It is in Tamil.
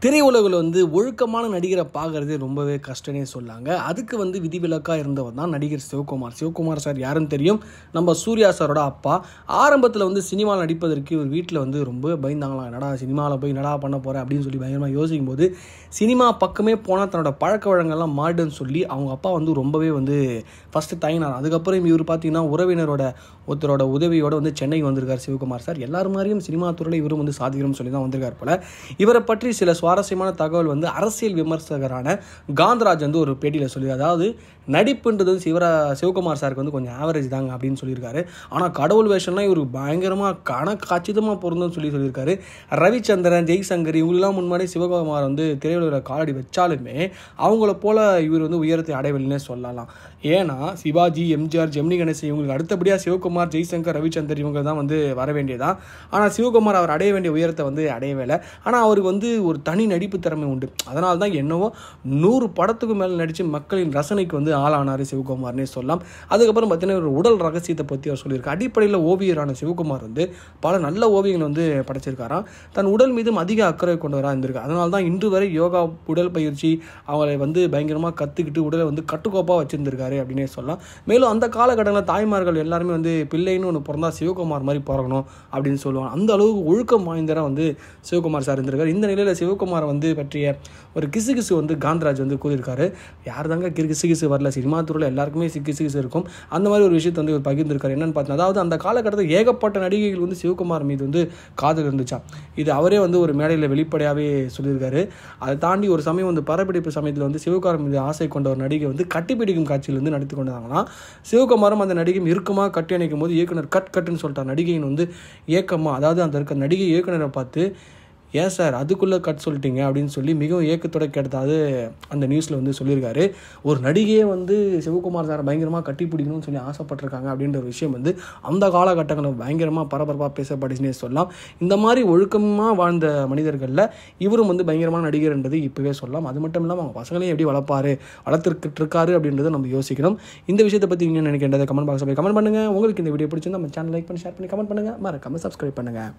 திரையுலகில் வந்து ஒழுக்கமான நடிகரை பார்க்குறதே ரொம்பவே கஷ்டனே சொல்லாங்க அதுக்கு வந்து விதிவிலக்காக இருந்தவர் தான் நடிகர் சிவகுமார் சிவகுமார் சார் யாருன்னு தெரியும் நம்ம சூர்யா சாரோட அப்பா ஆரம்பத்தில் வந்து சினிமாவில் நடிப்பதற்கு இவர் வீட்டில் வந்து ரொம்ப பயந்தாங்களாம் என்னடா சினிமாவில் போய் என்னடா பண்ண போகிறேன் அப்படின்னு சொல்லி பயங்கரமாக யோசிக்கும் போது சினிமா பக்கமே போனால் தன்னோட பழக்க வழக்கங்கள்லாம் மாறுதுன்னு சொல்லி அவங்க அப்பா வந்து ரொம்பவே வந்து ஃபஸ்ட்டு தயங்கினார் அதுக்கப்புறம் இவர் பார்த்தீங்கன்னா உறவினரோட ஒருத்தரோட உதவியோட வந்து சென்னை வந்திருக்கார் சிவகுமார் சார் எல்லாரும் மாதிரியும் சினிமா துறையில் இவரும் வந்து சாதிக்கணும்னு சொல்லி தான் வந்திருக்கார் போல இவரை பற்றி சில சுவாரஸ்யமான தகவல் வந்து அரசியல் விமர்சகரான காந்தராஜ் வந்து ஒரு பேட்டியில் சொல்லி அதாவது நடிப்புன்றது வந்து சிவரா சிவகுமார் சாருக்கு வந்து கொஞ்சம் ஆவரேஜ் தாங்க அப்படின்னு சொல்லியிருக்காரு ஆனால் கடவுள் வேஷம்லாம் இவர் பயங்கரமாக கண கச்சிதமாக பொருந்தும்னு சொல்லி சொல்லியிருக்காரு ரவிச்சந்திரன் ஜெய்சங்கர் இவங்களெலாம் முன்னாடி சிவகுமார் வந்து திரையுலகில் காலடி வச்சாலுமே அவங்கள போல இவர் வந்து உயரத்தை அடையவில்லைன்னே சொல்லலாம் ஏன்னா சிவாஜி எம்ஜிஆர் ஜெமினி கணேசன் இவங்களுக்கு அடுத்தபடியாக சிவகுமார் ஜெய்சங்கர் ரவிச்சந்தர் இவங்க தான் வந்து வர வேண்டியதான் ஆனால் சிவகுமார் அவர் அடைய வேண்டிய உயரத்தை வந்து அடையவே இல்லை ஆனால் அவருக்கு வந்து ஒரு தனி நடிப்பு திறமை உண்டு அதனால தான் என்னவோ நூறு படத்துக்கு மேலே நடித்து மக்களின் ரசனைக்கு வந்து ஆளானார் சிவகுமார்னே சொல்லலாம் அதுக்கப்புறம் பார்த்தீங்கன்னா ஒரு உடல் ரகசியத்தை பற்றி அவர் சொல்லியிருக்காரு அடிப்படையில் ஓவியரான சிவகுமார் வந்து பல நல்ல ஓவியங்கள் வந்து படைச்சிருக்காராம் தன் உடல் மீதும் அதிக அக்கறை கொண்டவராக இருந்திருக்கு அதனால தான் இன்று வரை யோகா உடல் பயிற்சி அவங்களை வந்து பயங்கரமாக கற்றுக்கிட்டு உடலை வந்து கட்டுக்கோப்பாக வச்சுருந்துருக்காரு அப்படின்னே சொல்லலாம் மேலும் அந்த காலகட்டங்களில் தாய்மார்கள் எல்லாருமே வந்து பிள்ளைன்னு ஒன்று பிறந்தா சிவகுமார் மாதிரி பிறக்கணும் அப்படின்னு சொல்லுவாங்க அந்த அளவுக்கு ஒழுக்கம் வாய்ந்தராக வந்து சிவகுமார் சார் இருந்திருக்காரு இந்த நிலையில் சிவகுமாரை வந்து பற்றிய ஒரு கிசு கிசு வந்து காந்தராஜ் வந்து கூறியிருக்காரு யார் தாங்க கிறு கிசு கிசு வரல சினிமா துறையில் எல்லாருக்குமே சி கிசு கிசு இருக்கும் அந்த மாதிரி ஒரு விஷயத்தை வந்து இவர் பகிர்ந்திருக்காரு என்னன்னு பார்த்தா அதாவது அந்த காலகட்டத்தில் ஏகப்பட்ட நடிகைகள் வந்து சிவகுமார் மீது வந்து காதல் இருந்துச்சா இது அவரே வந்து ஒரு மேடையில் வெளிப்படையாகவே சொல்லியிருக்காரு அதை தாண்டி ஒரு சமயம் வந்து படப்பிடிப்பு சமயத்தில் வந்து சிவகுமார் மீது ஆசை கொண்ட ஒரு நடிகை வந்து கட்டிப்பிடிக்கும் காட்சியில் வந்து நடித்து கொண்டாங்களாம் சிவகுமாரும் அந்த நடிகை இறுக்கமாக கட்டி அணைக்கும் போது இயக்குனர் கட் கட்டுன்னு சொல்லிட்டார் நடிகையின் வந்து ஏக்கமாக அதாவது அந்த இருக்க நடிகை இயக்குனரை பார்த்து ஏன் சார் அதுக்குள்ளே கட் சொல்லிட்டீங்க அப்படின்னு சொல்லி மிகவும் ஏக்கத்தோட கேட்டதாவது அந்த நியூஸில் வந்து சொல்லியிருக்காரு ஒரு நடிகையே வந்து சிவகுமார் சார் பயங்கரமாக கட்டி பிடிக்கணும்னு சொல்லி ஆசைப்பட்டிருக்காங்க அப்படின்ற ஒரு விஷயம் வந்து அந்த காலகட்டங்களில் பயங்கரமாக பரபரப்பாக பேசப்பட்டுச்சுன்னே சொல்லலாம் இந்த மாதிரி ஒழுக்கமாக வாழ்ந்த மனிதர்களில் இவரும் வந்து பயங்கரமான நடிகர்ன்றது இப்போவே சொல்லலாம் அது மட்டும் இல்லாமல் அவங்க பசங்களையும் எப்படி வளர்ப்பாரு வளர்த்துக்கிட்டு இருக்காரு அப்படின்றத நம்ம யோசிக்கணும் இந்த விஷயத்தை பற்றி நீங்கள் நினைக்கின்றதை கமெண்ட் பாக்ஸில் போய் கமெண்ட் பண்ணுங்கள் உங்களுக்கு இந்த வீடியோ பிடிச்சிருந்தா நம்ம சேனல் லைக் பண்ணி ஷேர் பண்ணி கமெண்ட் பண்ணுங்கள் மறக்காமல் சப்ஸ்கிரைப் பண்ணுங்கள்